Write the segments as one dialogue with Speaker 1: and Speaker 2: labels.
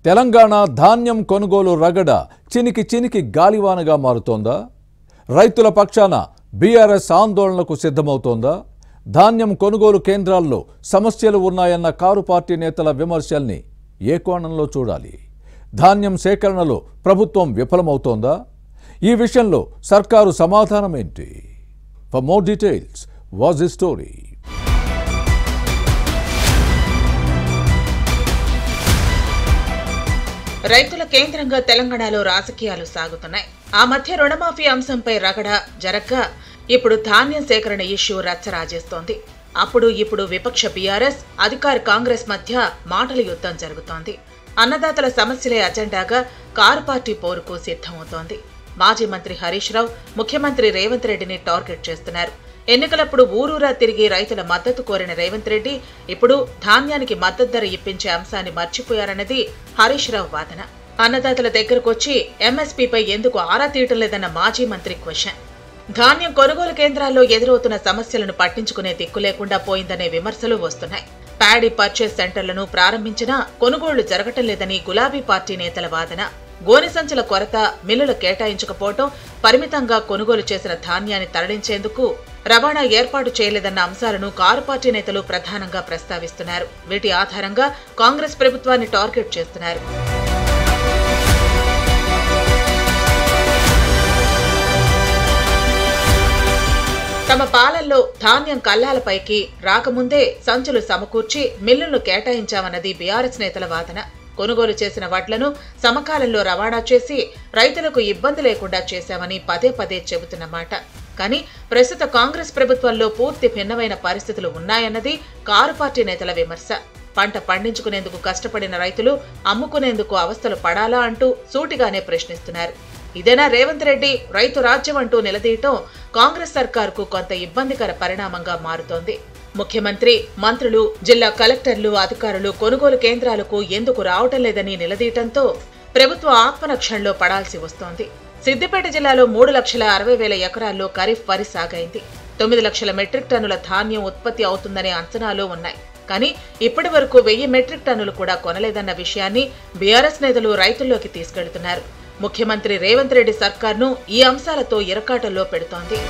Speaker 1: తెలంగాణ ధాన్యం కొనుగోలు రగడ చినికి చినికి గాలివానగా మారుతోందా రైతుల పక్షాన బీఆర్ఎస్ ఆందోళనకు సిద్ధమవుతోందా ధాన్యం కొనుగోలు కేంద్రాల్లో సమస్యలు ఉన్నాయన్న కారు పార్టీ నేతల విమర్శల్ని ఏ కోణంలో చూడాలి ధాన్యం సేకరణలో ప్రభుత్వం విఫలమవుతోందా ఈ విషయంలో సర్కారు సమాధానమేంటి for more details watch the story
Speaker 2: రైతుల కేంద్రంగా తెలంగాణలో రాజకీయాలు సాగుతున్నాయి ఆ మధ్య రుణమాఫీ అంశంపై రగడ జరక్క ఇప్పుడు ధాన్యం సేకరణ ఇష్యూ రచ్చరాజేస్తోంది అప్పుడు ఇప్పుడు విపక్ష బీఆర్ఎస్ అధికార కాంగ్రెస్ మధ్య మాటల యుద్ధం జరుగుతోంది అన్నదాతల సమస్యలే అజెండాగా కారు పార్టీ పోరుకు సిద్ధమవుతోంది మాజీ మంత్రి హరీష్ రావు ముఖ్యమంత్రి రేవంత్ రెడ్డిని టార్గెట్ చేస్తున్నారు ఎన్నికలప్పుడు ఊరూరా తిరిగి రైతుల మద్దతు కోరిన రేవంత్ రెడ్డి ఇప్పుడు ధాన్యానికి మద్దతు ధర ఇప్పించే అంశాన్ని మర్చిపోయారన్నది హరీష్ రావు వాదన అన్నదాతల దగ్గరకొచ్చి ఎంఎస్పీపై ఎందుకు ఆరా తీయటం లేదన్న మాజీ మంత్రి క్వశ్చన్ ధాన్యం కొనుగోలు కేంద్రాల్లో ఎదురవుతున్న సమస్యలను పట్టించుకునే దిక్కు లేకుండా పోయిందనే విమర్శలు వస్తున్నాయి ప్యాడీ పర్చేస్ సెంటర్లను ప్రారంభించినా కొనుగోళ్లు జరగటం లేదని గులాబీ పార్టీ నేతల వాదన గోనె సంచుల కొరత మిల్లులు కేటాయించకపోవటం పరిమితంగా కొనుగోలు చేసిన ధాన్యాన్ని తరలించేందుకు రవాణా ఏర్పాటు చేయలేదన్న అంశాలను కారు పార్టీ నేతలు ప్రధానంగా ప్రస్తావిస్తున్నారు వీటి ఆధారంగా కాంగ్రెస్ ప్రభుత్వాన్ని టార్గెట్ చేస్తున్నారు తమ పాలల్లో ధాన్యం కల్లాలపైకి రాకముందే సంచులు సమకూర్చి మిల్లులను కేటాయించామన్నది బీఆర్ఎస్ నేతల వాదన కొనుగోలు చేసిన వడ్లను సమకాలంలో రవాణా చేసి రైతులకు ఇబ్బంది లేకుండా చేశామని పదే పదే చెబుతున్నమాట కానీ ప్రస్తుత కాంగ్రెస్ ప్రభుత్వంలో పూర్తి భిన్నమైన పరిస్థితులు ఉన్నాయన్నది కారు పార్టీ నేతల విమర్శ పంట పండించుకునేందుకు కష్టపడిన రైతులు అమ్ముకునేందుకు అవస్థలు పడాలా అంటూ సూటిగానే ప్రశ్నిస్తున్నారు ఇదేనా రేవంత్ రెడ్డి రైతు రాజ్యం అంటూ నిలదీయటం కాంగ్రెస్ సర్కార్కు కొంత ఇబ్బందికర పరిణామంగా మారుతోంది ముఖ్యమంత్రి మంత్రులు జిల్లా కలెక్టర్లు అధికారులు కొనుగోలు కేంద్రాలకు ఎందుకు రావటం లేదని నిలదీయటంతో ప్రభుత్వం ఆత్మరక్షణలో పడాల్సి వస్తోంది సిద్దిపేట జిల్లాలో మూడు లక్షల అరవై వేల ఎకరాల్లో ఖరీఫ్ వరి సాగైంది తొమ్మిది లక్షల మెట్రిక్ టన్నుల ధాన్యం ఉత్పత్తి అవుతుందనే అంచనాలు ఉన్నాయి కానీ ఇప్పటి వరకు వెయ్యి మెట్రిక్ టన్నులు కూడా కొనలేదన్న విషయాన్ని బీఆర్ఎస్ నేతలు రైతుల్లోకి తీసుకెళ్తున్నారు ముఖ్యమంత్రి రేవంత్ రెడ్డి సర్కార్ను ఈ అంశాలతో ఇరకాటంలో పెడుతోంది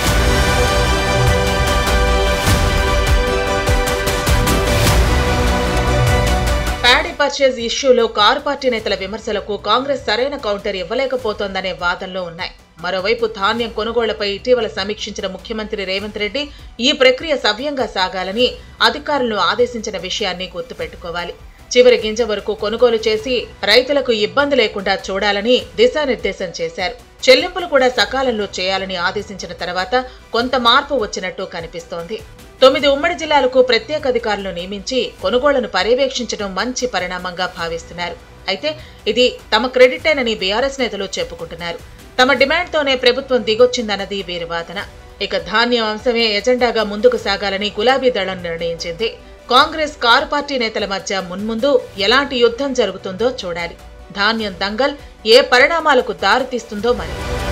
Speaker 2: ప్యాడీ పర్చేజ్ ఇష్యూలో కారు పార్టీ నేతల విమర్శలకు కాంగ్రెస్ సరైన కౌంటర్ ఇవ్వలేకపోతోందనే వాదనలో ఉన్నాయి మరోవైపు ధాన్యం కొనుగోళ్లపై ఇటీవల సమీక్షించిన ముఖ్యమంత్రి రేవంత్ రెడ్డి ఈ ప్రక్రియ సవ్యంగా సాగాలని అధికారులను ఆదేశించిన విషయాన్ని గుర్తుపెట్టుకోవాలి చివరి గింజ వరకు కొనుగోలు చేసి రైతులకు ఇబ్బంది లేకుండా చూడాలని దిశానిర్దేశం చేశారు చెల్లింపులు కూడా సకాలంలో చేయాలని ఆదేశించిన తర్వాత కొంత మార్పు వచ్చినట్టు కనిపిస్తోంది తొమ్మిది ఉమ్మడి జిల్లాలకు ప్రత్యేక అధికారులు నియమించి కొనుగోళ్లను పర్యవేక్షించడం మంచి పరిణామంగా భావిస్తున్నారు అయితే ఇది తమ క్రెడిటేనని బీఆర్ఎస్ నేతలు చెప్పుకుంటున్నారు తమ డిమాండ్తోనే ప్రభుత్వం దిగొచ్చిందన్నది వీరి వాదన ఇక ధాన్యం అంశమే ఎజెండాగా ముందుకు సాగాలని గులాబీ దళం నిర్ణయించింది కాంగ్రెస్ కారు పార్టీ నేతల మధ్య మున్ముందు ఎలాంటి యుద్ధం జరుగుతుందో చూడాలి ధాన్యం దంగల్ ఏ పరిణామాలకు దారితీస్తుందో మరి